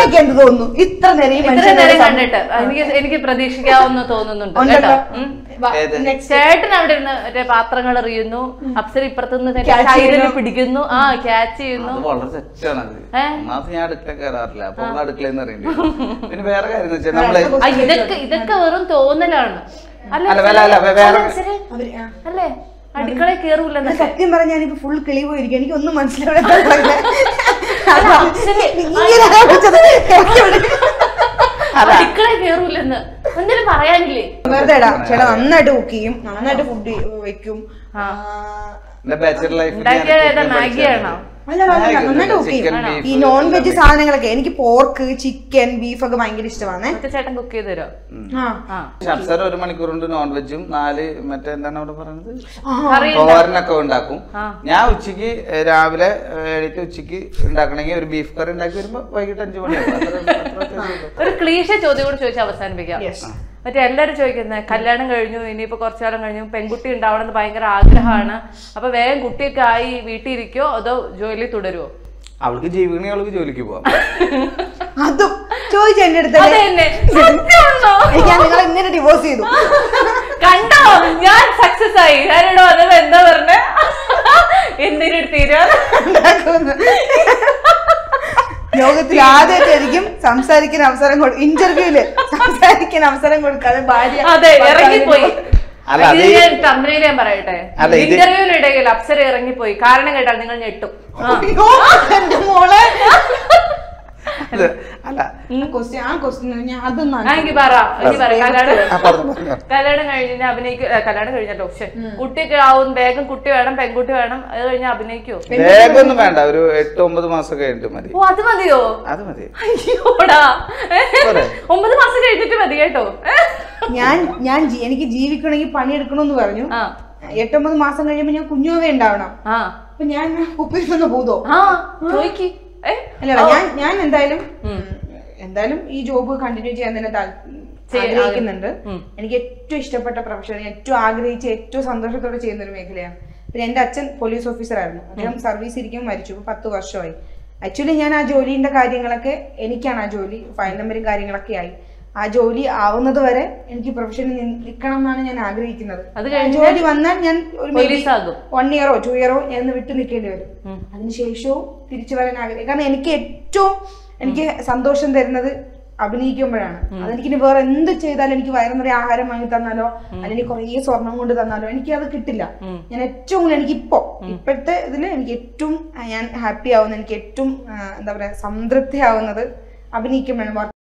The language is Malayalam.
നിങ്ങൾക്ക് എന്ത് തോന്നുന്നു ഇത്ര നേരം ഈ ഇത്ര മനുഷ്യനെ നേരം സം- കണ്ടിട്ട് എനിക്ക് എനിക്ക് പ്രതീക്ഷിക്കാവുന്ന തോന്നുന്നുണ്ട് ഉണ്ടല്ലോ. കേട്ടോ ഉം. വാ, ഏത്? next. ചേട്ടൻ അവിടെ ഇരുന്ന് മറ്റേ പാത്രങ്ങൾ എറിയുന്നു അപ്സര ഇപ്പുറത്തുനിന്ന് Catch കയ്യില് ചെയ്യുന്നു. പിടിക്കുന്നു ആ ക്യാച്ച് ചെയ്യുന്നു അത് വളരെ തെറ്റാണ് അത് ഏ? ഒന്നാമത് ഞാൻ അടുക്കള കയറാറില്ല അപ്പൊ നമ്മൾ അടുക്കളയെന്ന് അറിയണ്ടേ പിന്നെ വേറെ കാര്യം എന്ന് വെച്ചാൽ നമ്മള് ആ, ഇതൊക്കെ ഇതൊക്കെ വെറും തോന്നലാണ് അല്ലേ അല്ല, അല്ല, അല്ല, വേ- വേറെ- അല്ലേ അപ്സരേ? അവര് ആ. അല്ലേ അടുക്കളയിൽ കേറൂലെന്ന് സത്യം പറഞ്ഞാൽ ഞാനിപ്പോ ഫുൾ കിളി പോയിരിക്കും എനിക്ക് ഒന്നും മനസ്സിലാവില്ല അപ്സരേ, ഇങ്ങനെ ആലോചിച്ചത് എനിക്ക് അടുക്കളയിൽ കേറൂലെന്ന് എന്തെങ്കിലും പറയാനില്ലേ വെറുതെ ഇടാം ചേട്ടാ നന്നായിട്ട് കുക്ക് ചെയ്യും നന്നായിട്ട് ഫുഡ് വെക്കും ആ, എന്റെ ബാച്ചലർ ലൈഫ് ഉണ്ടാക്കിയത് ഏതാ മാഗിയാണോ അല്ല അല്ല, അല്ല, നന്നായിട്ട് കുക്ക് ചെയ്യും Chicken, beef, ഈ നോൺ വെജ് സാധനങ്ങളൊക്കെ എനിക്ക് പോർക്ക് ചിക്കൻ ബീഫ് ഒക്കെ ഭയങ്കര ഇഷ്ടമാണ് മറ്റേ ചേട്ടൻ കുക്ക് ചെയ്ത് തരോ ആ ആ അപ്സര ഒരു മണിക്കൂർ കൊണ്ട് നോൺ വെജും നാല് മറ്റേ എന്താണ് അവിടെ പറയുന്നത് കറി തോരനൊക്കെ ഉണ്ടാക്കും ആ. ഞാൻ ഉച്ചക്ക് ഏഹ്, രാവിലെ ഏഹ്, എണീറ്റ് ഉച്ചക്ക് ഉണ്ടാക്കണമെങ്കിൽ ഒരു ബീഫ് കറി ഉണ്ടാക്കി വരുമ്പോ വൈകിട്ട് അഞ്ചു മണിയാവും അത്ര- അത്ര വ്യത്യാസമേ ഉള്ളൂ. ഒരു ക്ലീശ ചോദ്യം കൂടി ചോദിച്ച് അവസാനിപ്പിക്കാം Yes. മറ്റേ എല്ലാരും ചോദിക്കുന്നത് കല്യാണം കഴിഞ്ഞു ഇനിയിപ്പോ കുറച്ചു കാലം കഴിഞ്ഞു പെൺകുട്ടി ഉണ്ടാവണം എന്ന് ഭയങ്കര ആഗ്രഹമാണ് അപ്പൊ വേഗം കുട്ടിയൊക്കെ ആയി വീട്ടിൽ ഇരിക്കോ അതോ ജോലി തുടരുവോ അവൾക്ക് ജീവിക്കണമെങ്കിൽ അവൾക്ക് ജോലിക്ക് പോവാം അതും ചോദിച്ചു എന്റെ അടുത്ത് അത് തന്നെ സത്യമാണോ? ഞാൻ നിങ്ങളെ ഇന്നലെ ഡിവോഴ്സ് ചെയ്തു കണ്ടോ ഞാൻ സക്സസ് ആയി ഞാനിവിടെ വന്നത് എന്താ പറഞ്ഞ എന്തിനൊരു തീരുമാനം ഉണ്ടാക്കുമെന്ന്. ലോകത്തിൽ ആദ്യമായിട്ടായിരിക്കും സംസാരിക്കാൻ അവസരം കൊടുക്കും ഇന്റർവ്യൂല് സംസാരിക്കാൻ അവസരം കൊടുക്കാതെ ഭാര്യ അതെ ഇറങ്ങിപ്പോയി അല്ല, ഇത് അത് ഈ- ഞാൻ തമ്മിൽ ഞാൻ പറയട്ടെ അല്ല, ഇത്- ഇന്റർവ്യൂവിനിടയിൽ അപ്സര ഇറങ്ങിപ്പോയി കാരണം കേട്ടാൽ നിങ്ങൾ ഞെട്ടും ആ. അയ്യോ, എന്റെ മോളെ അല്ല അല്ല ക്വസ്റ്റ്യൻ ആ ക്വസ്റ്റ്യൻ ഞാൻ അതൊന്നും ആ, എനിക്ക് പറ എനിക്ക് പറ കല്യാണം ആ, പറഞ്ഞു, പറഞ്ഞു. കല്യാണം കഴിഞ്ഞ് അഭിനയിക്കും ഏ, കല്യാണം കഴിഞ്ഞല്ലോ പക്ഷെ കുട്ടിയൊക്കെ ആവും വേഗം കുട്ടി വേണം പെൺകുട്ടി വേണം അത് കഴിഞ്ഞ് അഭിനയിക്കോ വേഗമൊന്നും വേണ്ട ഒരു എട്ട് ഒമ്പത് മാസം കഴിഞ്ഞിട്ട് മതി ഓ അത് മതിയോ അത് മതി അയ്യോടാ പോരെ? ഒമ്പത് മാസം കഴിഞ്ഞിട്ട് മതി കേട്ടോ ഏ? ഞാൻ ഞാൻ ജി- എനിക്ക് ജീവിക്കണമെങ്കിൽ പണിയെടുക്കണമെന്ന് പറഞ്ഞു ആ എട്ടൊമ്പത് മാസം കഴിയുമ്പോ ഞാൻ കുഞ്ഞോവേ ഉണ്ടാവണം ആ അപ്പൊ ഞാൻ കുപ്പിയിൽ നിന്ന് പൂതോ ആ ചോയ്ക്ക് ഏ അല്ലല്ല ഞാൻ ഞാൻ എന്തായാലും എന്തായാലും ഈ ജോബ് കണ്ടിന്യൂ ചെയ്യാൻ തന്നെ താൽ- ചെയ്യാൻ ആഗ്രഹിക്കുന്നുണ്ട് ഉം. എനിക്ക് ഏറ്റവും ഇഷ്ടപ്പെട്ട പ്രൊഫഷൻ ഏറ്റവും ആഗ്രഹിച്ച് ഏറ്റവും സന്തോഷത്തോടെ ചെയ്യുന്ന ഒരു മേഖലയാണ് പിന്നെ എൻ്റെ അച്ഛൻ പോലീസ് ഓഫീസർ ആയിരുന്നു അദ്ദേഹം സർവീസ് ഇരിക്കും മരിച്ചു ഇപ്പൊ പത്ത് വർഷമായി ആക്ച്വലി ഞാൻ ആ ജോലിന്റെ കാര്യങ്ങളൊക്കെ എനിക്കാണ് ആ ജോലി ഫയൽ നമ്പറും കാര്യങ്ങളൊക്കെ ആയി ആ ജോലി ആവുന്നത് വരെ എനിക്ക് പ്രൊഫഷനിൽ നിൽക്കണം എന്നാണ് ഞാൻ ആഗ്രഹിക്കുന്നത് അത് ആ ജോലി വന്നാൽ ഞാൻ ഒരു പോലീസ് ആകും വൺ ഇയറോ ടു ഇയറോ ഞാൻ ഒന്ന് വിട്ടു നിൽക്കേണ്ടി വരും അതിനുശേഷവും തിരിച്ചു വരാൻ ആഗ്രഹിക്കും കാരണം എനിക്ക് ഏറ്റവും എനിക്ക് സന്തോഷം തരുന്നത് അഭിനയിക്കുമ്പോഴാണ് അതെനിക്കിനി വേറെ എന്ത് ചെയ്താലും എനിക്ക് വയറു നിറയെ ആഹാരം വാങ്ങി തന്നാലോ അല്ലെങ്കിൽ കുറേ സ്വർണം കൊണ്ട് തന്നാലോ എനിക്ക് അത് കിട്ടില്ല ഞാൻ ഏറ്റവും കൂടുതൽ എനിക്ക് ഇപ്പോ ഇപ്പോഴത്തെ ഇതിൽ എനിക്ക് ഏറ്റവും ആ, ഞാൻ ഹാപ്പി ആവുന്ന എനിക്ക് ഏറ്റവും ആ, എന്താ പറയാ സംതൃപ്തി ആവുന്നത് അഭിനയിക്കുമ്പോഴാണ്